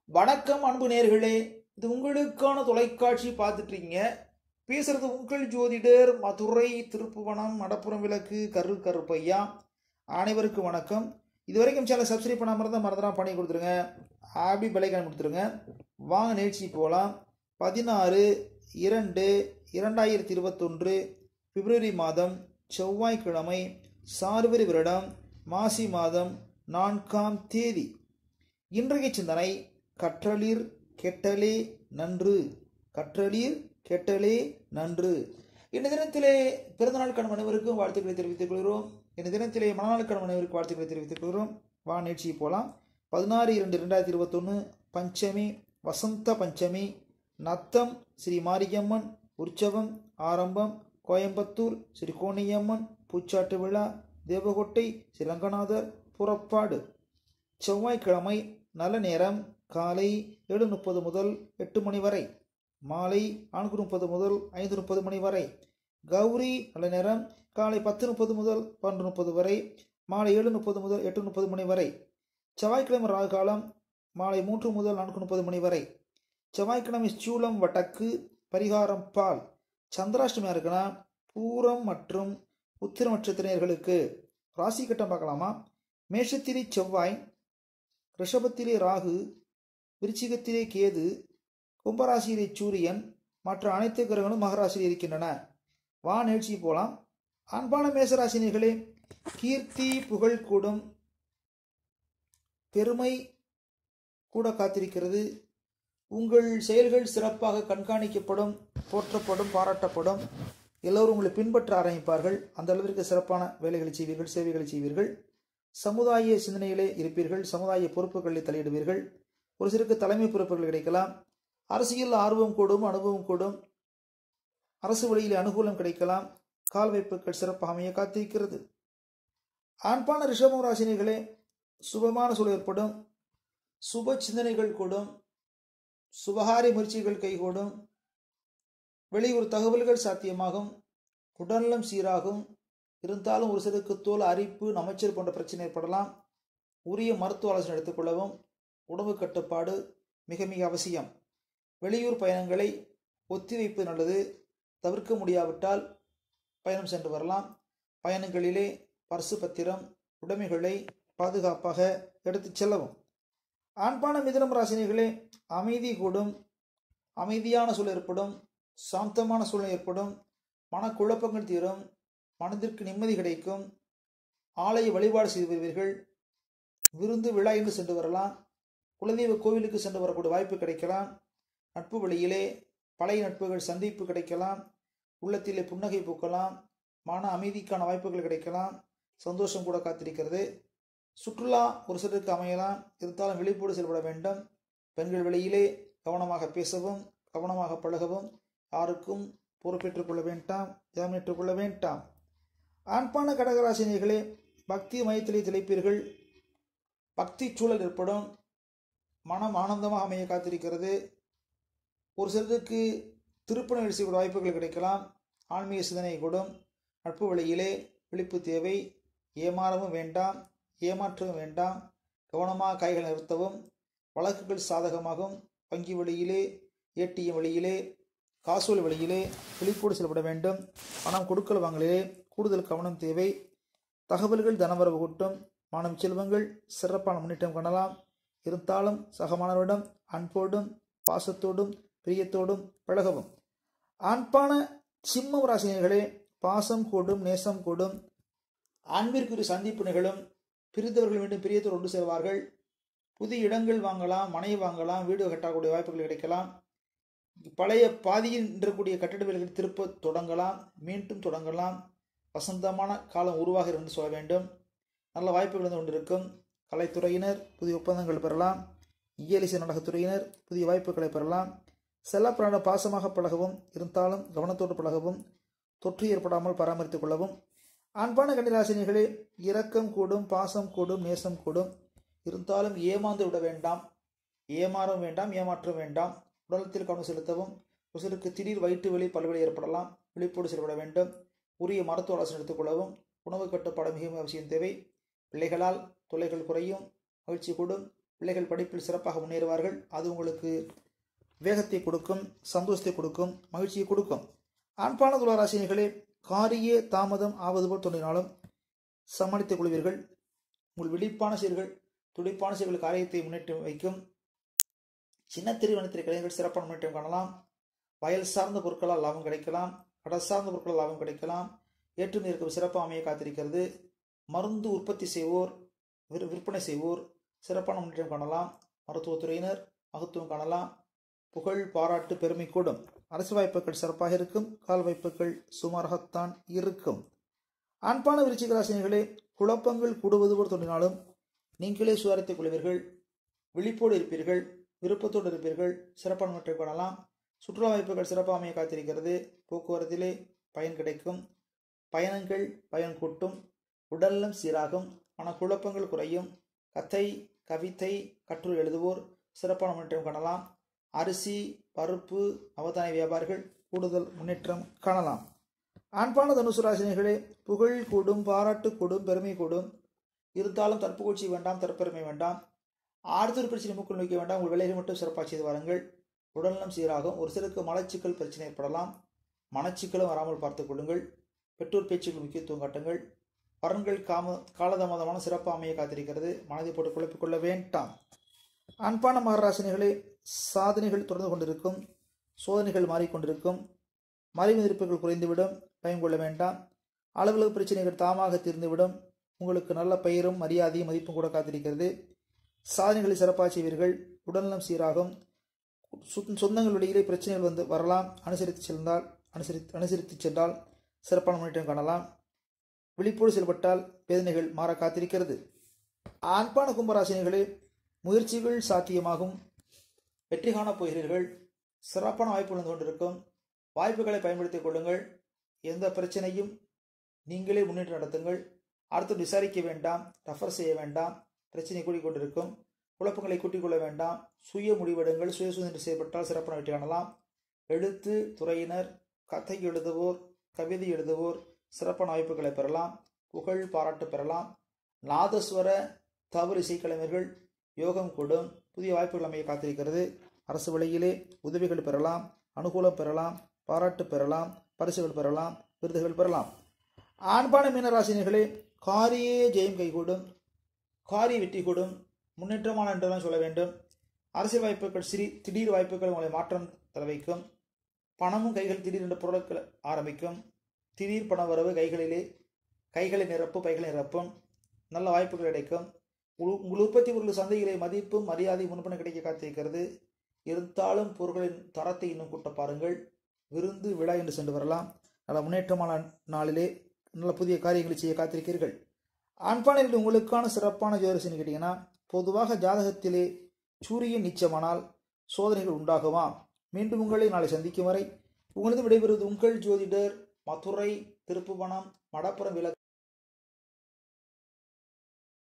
வணக்கம் அன்பு நேர்களே இது உங்களுக்கான தொலைக்காட்சி பார்த்துட்டு இருக்கீங்க பேசுறது உங்கள் ஜோதிடர் மதுரை திருப்புவனம் மடப்புறம் விளக்கு கரு கருப்பையா அனைவருக்கும் வணக்கம் இது வரைக்கும் சேனல் சப்ஸ்கிரைப் பண்ணாமல் இருந்தால் மறந்துடாம பண்ணி கொடுத்துருங்க ஆபி பெலைக்கான கொடுத்துருங்க வாங்க நிகழ்ச்சி போகலாம் பதினாறு இரண்டு இரண்டாயிரத்தி இருபத்தொன்று பிப்ரவரி மாதம் செவ்வாய்க்கிழமை சார்வரி வருடம் மாசி மாதம் நான்காம் தேதி இன்றைய சிந்தனை கற்றலிர் கெட்டலே நன்று கற்றலிர் கெட்டலே நன்று இந்த தினத்திலே பிறந்தநாள் கணவன் அனைவருக்கும் வாழ்த்துக்களை தெரிவித்துக் கொள்கிறோம் இந்த தினத்திலே மனநாள் கணவன் அனைவருக்கும் வாழ்த்துக்களை தெரிவித்துக் கொள்கிறோம் வா நிகழ்ச்சிக்கு போகலாம் பதினாறு இரண்டு ரெண்டாயிரத்தி இருபத்தொன்று பஞ்சமி வசந்த பஞ்சமி நத்தம் ஸ்ரீ மாரியம்மன் உற்சவம் ஆரம்பம் கோயம்புத்தூர் ஸ்ரீ கோணியம்மன் பூச்சாட்டு விழா தேவகோட்டை ஸ்ரீ ரங்கநாதர் புறப்பாடு செவ்வாய்க்கிழமை நல்ல நேரம் காலை ஏழு முப்பது முதல் எட்டு மணி வரை மாலை நான்கு முப்பது முதல் ஐந்து முப்பது மணி வரை கௌரி நல்ல நேரம் காலை பத்து முப்பது முதல் பன்னெண்டு முப்பது வரை மாலை ஏழு முப்பது முதல் எட்டு முப்பது மணி வரை செவ்வாய்க்கிழமை ராகு காலம் மாலை மூன்று முதல் நான்கு முப்பது மணி வரை செவ்வாய்க்கிழமை சூளம் வடக்கு பரிகாரம் பால் சந்திராஷ்டமியாக இருக்குன்னா பூரம் மற்றும் உத்திர நட்சத்திரர்களுக்கு ராசி கட்டம் பார்க்கலாமா மேஷத்திலே செவ்வாய் ரிஷபத்திலே ராகு விருச்சிகத்திலே கேது கும்பராசியிலே சூரியன் மற்ற அனைத்து கிரகங்களும் மகராசியில் இருக்கின்றன வா நிகழ்ச்சி போகலாம் அன்பான மேசராசினிகளே கீர்த்தி புகழ் கூடும் பெருமை கூட காத்திருக்கிறது உங்கள் செயல்கள் சிறப்பாக கண்காணிக்கப்படும் போற்றப்படும் பாராட்டப்படும் எல்லோரும் உங்களை பின்பற்ற ஆரம்பிப்பார்கள் அந்த அளவிற்கு சிறப்பான வேலைகளை செய்வீர்கள் சேவைகளை செய்வீர்கள் சமுதாய சிந்தனையிலே இருப்பீர்கள் சமுதாய பொறுப்புகளில் தலையிடுவீர்கள் ஒரு சிலருக்கு தலைமை பொறுப்புகள் கிடைக்கலாம் அரசியல் ஆர்வம் கூடும் அனுபவம் கூடும் அரசு வழியில் அனுகூலம் கிடைக்கலாம் கால் வைப்புகள் சிறப்பாக அமைய காத்திருக்கிறது ஆண்பான ரிஷபம் ராசினிகளே சுபமான சூழல் ஏற்படும் சுப சிந்தனைகள் கூடும் சுபகாரி முயற்சிகள் கைகூடும் வெளியூர் தகவல்கள் சாத்தியமாகும் உடல்நலம் சீராகும் இருந்தாலும் ஒரு சிலருக்கு தோல் அரிப்பு நமைச்சல் போன்ற பிரச்சனை ஏற்படலாம் உரிய மருத்துவ ஆலோசனை எடுத்துக்கொள்ளவும் உணவு கட்டுப்பாடு மிக மிக அவசியம் வெளியூர் பயணங்களை ஒத்திவைப்பு நல்லது தவிர்க்க முடியாவிட்டால் பயணம் சென்று வரலாம் பயணங்களிலே பரிசு பத்திரம் உடைமைகளை பாதுகாப்பாக எடுத்துச் செல்லவும் ஆண்பான மிதனம் ராசினிகளே அமைதி கூடும் அமைதியான சூழல் ஏற்படும் சாந்தமான சூழ்நிலை ஏற்படும் மனக்குழப்பங்கள் தீரும் மனதிற்கு நிம்மதி கிடைக்கும் ஆலய வழிபாடு செய்து வருவீர்கள் விருந்து விழா என்று சென்று வரலாம் குலதெய்வ கோவிலுக்கு சென்று வரக்கூடிய வாய்ப்பு கிடைக்கலாம் நட்பு வழியிலே பழைய நட்புகள் சந்திப்பு கிடைக்கலாம் உள்ளத்திலே புன்னகை பூக்கலாம் மன அமைதிக்கான வாய்ப்புகள் கிடைக்கலாம் சந்தோஷம் கூட காத்திருக்கிறது சுற்றுலா ஒரு சிலருக்கு அமையலாம் இருந்தாலும் விழிப்போடு செயல்பட வேண்டும் பெண்கள் வெளியிலே கவனமாக பேசவும் கவனமாக பழகவும் யாருக்கும் பொறுப்பேற்றுக் கொள்ள வேண்டாம் ஜாமீனிட்டுக் கொள்ள வேண்டாம் ஆண்பான கடகராசினியர்களே பக்தி மையத்திலே திளைப்பீர்கள் பக்தி சூழல் ஏற்படும் மனம் ஆனந்தமாக அமைய காத்திருக்கிறது ஒரு சிலருக்கு திருப்பணி செய்யக்கூடிய வாய்ப்புகள் கிடைக்கலாம் ஆன்மீக சிந்தனை கூடும் நட்பு வழியிலே விழிப்பு தேவை ஏமாறவும் வேண்டாம் ஏமாற்றவும் வேண்டாம் கவனமாக கைகள் நிறுத்தவும் வழக்குகள் சாதகமாகும் வங்கி வழியிலே ஏடிஎம் வழியிலே காசோல் வழியிலே விழிப்போடு செயல்பட வேண்டும் பணம் கொடுக்கல் வாங்கலே கூடுதல் கவனம் தேவை தகவல்கள் தனவரவு கூட்டும் மாணவ செல்வங்கள் சிறப்பான முன்னேற்றம் காணலாம் இருந்தாலும் சக மாணவரிடம் அன்போடும் பாசத்தோடும் பிரியத்தோடும் பழகவும் ஆண்பான சிம்மம் ராசினியர்களே பாசம் கூடும் நேசம் கூடும் அன்பிற்குரிய சந்திப்பு நிகழும் பிரிந்தவர்கள் மீண்டும் பிரியத்தோடு ஒன்று சேர்வார்கள் புதிய இடங்கள் வாங்கலாம் மனை வாங்கலாம் வீடு கட்டக்கூடிய வாய்ப்புகள் கிடைக்கலாம் பழைய பாதியில் நின்றக்கூடிய கட்டிட வேலைகள் திருப்ப தொடங்கலாம் மீண்டும் தொடங்கலாம் வசந்தமான காலம் உருவாக இருந்து சொல்ல வேண்டும் நல்ல வாய்ப்புகள் இருந்து கொண்டிருக்கும் கலைத்துறையினர் புதிய ஒப்பந்தங்கள் பெறலாம் இயலிசை நாடகத்துறையினர் புதிய வாய்ப்புகளை பெறலாம் செல்லப்பிராண பாசமாக பழகவும் இருந்தாலும் கவனத்தோடு பழகவும் தொற்று ஏற்படாமல் பராமரித்துக் கொள்ளவும் அன்பான கன்னிராசினிகளே இரக்கம் கூடும் பாசம் கூடும் நேசம் கூடும் இருந்தாலும் ஏமாந்து விட வேண்டாம் ஏமாறும் வேண்டாம் ஏமாற்ற வேண்டாம் உடலத்தில் கவனம் செலுத்தவும் ஒரு சிலருக்கு திடீர் வயிற்று வலி பல்வழி ஏற்படலாம் விழிப்போடு செயல்பட வேண்டும் உரிய மருத்துவ ஆலோசனை எடுத்துக்கொள்ளவும் உணவு கட்டுப்பாடு மிகவும் அவசியம் தேவை பிள்ளைகளால் தொல்லைகள் குறையும் மகிழ்ச்சி கூடும் பிள்ளைகள் படிப்பில் சிறப்பாக முன்னேறுவார்கள் அது உங்களுக்கு வேகத்தை கொடுக்கும் சந்தோஷத்தை கொடுக்கும் மகிழ்ச்சியை கொடுக்கும் ஆண்பான துளாராசினிகளே காரிய தாமதம் ஆவது போல் தோன்றினாலும் சமாளித்துக் கொள்வீர்கள் உங்கள் விழிப்பான செயல்கள் துடிப்பான செயல்கள் காரியத்தை முன்னேற்றி வைக்கும் சின்ன திருவனத்திற்கு கலைஞர்கள் சிறப்பான முன்னேற்றம் காணலாம் வயல் சார்ந்த பொருட்களால் லாபம் கிடைக்கலாம் கடல் சார்ந்த பொருட்களால் லாபம் கிடைக்கலாம் ஏற்றுமதி இருக்கும் சிறப்பு அமைய காத்திருக்கிறது மருந்து உற்பத்தி செய்வோர் விற்- விற்பனை செய்வோர் சிறப்பான முன்னேற்றம் காணலாம் மருத்துவத்துறையினர் மகத்துவம் காணலாம் புகழ் பாராட்டு பெருமை கூடும் அரசு வாய்ப்புகள் சிறப்பாக இருக்கும் கால் வாய்ப்புகள் சுமாராகத்தான் இருக்கும் ஆண்பான விருச்சிக ராசினிகளே குழப்பங்கள் கூடுவது போல் தோன்றினாலும் நீங்களே சுவாரத்தை கொள்வீர்கள் விழிப்போடு இருப்பீர்கள் விருப்பத்தோடு இருப்பீர்கள் சிறப்பான முன்னேற்றம் காணலாம் சுற்றுலா வாய்ப்புகள் சிறப்பாக அமைய காத்திருக்கிறது போக்குவரத்திலே பயன் கிடைக்கும் பயணங்கள் பயன் கூட்டும் உடல்நலம் சீராகும் மனக்குழப்பங்கள் குறையும் கதை கவிதை கட்டுரை எழுதுவோர் சிறப்பான முன்னேற்றம் காணலாம் அரிசி பருப்பு அவதான வியாபாரிகள் கூடுதல் முன்னேற்றம் காணலாம் ஆண்பான தனுசு ராசினிகளே புகழ் கூடும் பாராட்டு கூடும் பெருமை கூடும் இருந்தாலும் தற்புகழ்ச்சி வேண்டாம் தற்பெருமை வேண்டாம் ஆறுதல் பிரச்சனை மூக்கில் நோக்க வேண்டாம் உங்கள் வேலைகளை மட்டும் சிறப்பாக செய்து வாருங்கள் உடல்நலம் சீராகும் ஒரு சிலருக்கு மலச்சிக்கல் பிரச்சனை ஏற்படலாம் மனச்சிக்கலும் வராமல் பார்த்துக் கொள்ளுங்கள் பெற்றோர் பேச்சுக்கு முக்கியத்துவம் காட்டுங்கள் வரன்கள் காம காலதாமதமான சிறப்பு அமைய காத்திருக்கிறது மனதை போட்டு குழப்பிக் கொள்ள வேண்டாம் அன்பான மகராசினிகளே சாதனைகள் தொடர்ந்து கொண்டிருக்கும் சோதனைகள் மாறிக்கொண்டிருக்கும் மறைவு எதிர்ப்புகள் குறைந்துவிடும் பயம் கொள்ள வேண்டாம் அலுவலக பிரச்சனைகள் தாமாக தீர்ந்துவிடும் உங்களுக்கு நல்ல பெயரும் மரியாதையும் மதிப்பும் கூட காத்திருக்கிறது சாதனைகளை சிறப்பாக செய்வீர்கள் உடல்நலம் சீராகும் சொ- சொந்தங்கள் வெளியிலே பிரச்சனைகள் வந்து வரலாம் அனுசரித்து சென்றால் அனுசரித்து அனுசரித்து சென்றால் சிறப்பான முன்னேற்றம் காணலாம் விழிப்போடு செயல்பட்டால் வேதனைகள் மாற காத்திருக்கிறது ஆண்பான கும்பராசினிகளே முயற்சிகள் சாத்தியமாகும் வெற்றி காணப் போகிறீர்கள் சிறப்பான வாய்ப்புகள் வந்து கொண்டிருக்கும் வாய்ப்புகளை பயன்படுத்திக் கொள்ளுங்கள் எந்த பிரச்சனையும் நீங்களே முன்னேற்றம் நடத்துங்கள் அடுத்து விசாரிக்க வேண்டாம் ரெஃபர் செய்ய வேண்டாம் பிரச்சனை கூடிக்கொண்டிருக்கும் குழப்பங்களை கூட்டிக் கொள்ள வேண்டாம் சுய முடிவெடுங்கள் சுய சுதந்திரம் செய்யப்பட்டால் சிறப்பான வெற்றி காணலாம் எழுத்து துறையினர் கதை எழுதுவோர் கவிதை எழுதுவோர் சிறப்பான வாய்ப்புகளை பெறலாம் புகழ் பாராட்டு பெறலாம் நாதஸ்வர தவறு இசைக்கலைஞர்கள் யோகம் கூடும் புதிய வாய்ப்புகள் அமைய காத்திருக்கிறது அரசு வழியிலே உதவிகள் பெறலாம் அனுகூலம் பெறலாம் பாராட்டு பெறலாம் பரிசுகள் பெறலாம் விருதுகள் பெறலாம் ஆண்பான மீனராசினிகளே காரியே ஜெயம் கைகூடும் காரிய வெற்றி கூடும் முன்னேற்றமான என்றுதான் சொல்ல வேண்டும் அரசியல் வாய்ப்புகள் சிறி திடீர் வாய்ப்புகள் உங்களை மாற்றம் தர வைக்கும் பணமும் கைகள் திடீரென்று பொருட்கள் ஆரம்பிக்கும் திடீர் பண வரவு கைகளிலே கைகளை நிரப்பு பைகளை நிரப்பும் நல்ல வாய்ப்புகள் கிடைக்கும் உங்கள் உங்கள் உற்பத்தி பொருள் சந்தையிலே மதிப்பும் மரியாதை முன்பணம் கிடைக்க காத்திருக்கிறது இருந்தாலும் பொருட்களின் தரத்தை இன்னும் கூட்ட பாருங்கள் விருந்து விழா என்று சென்று வரலாம் நல்ல முன்னேற்றமான நாளிலே நல்ல புதிய காரியங்களை செய்ய காத்திருக்கிறீர்கள் ஆண்பானையில் உங்களுக்கான சிறப்பான ஜோதிடர்னு கேட்டீங்கன்னா பொதுவாக ஜாதகத்திலே சூரியன் நீச்சமானால் சோதனைகள் உண்டாகுமா மீண்டும் உங்களை நாளை சந்திக்கும் வரை உங்களது விடைபெறுவது உங்கள் ஜோதிடர் மதுரை திருப்புவனம் மடப்புறம் விளக்கு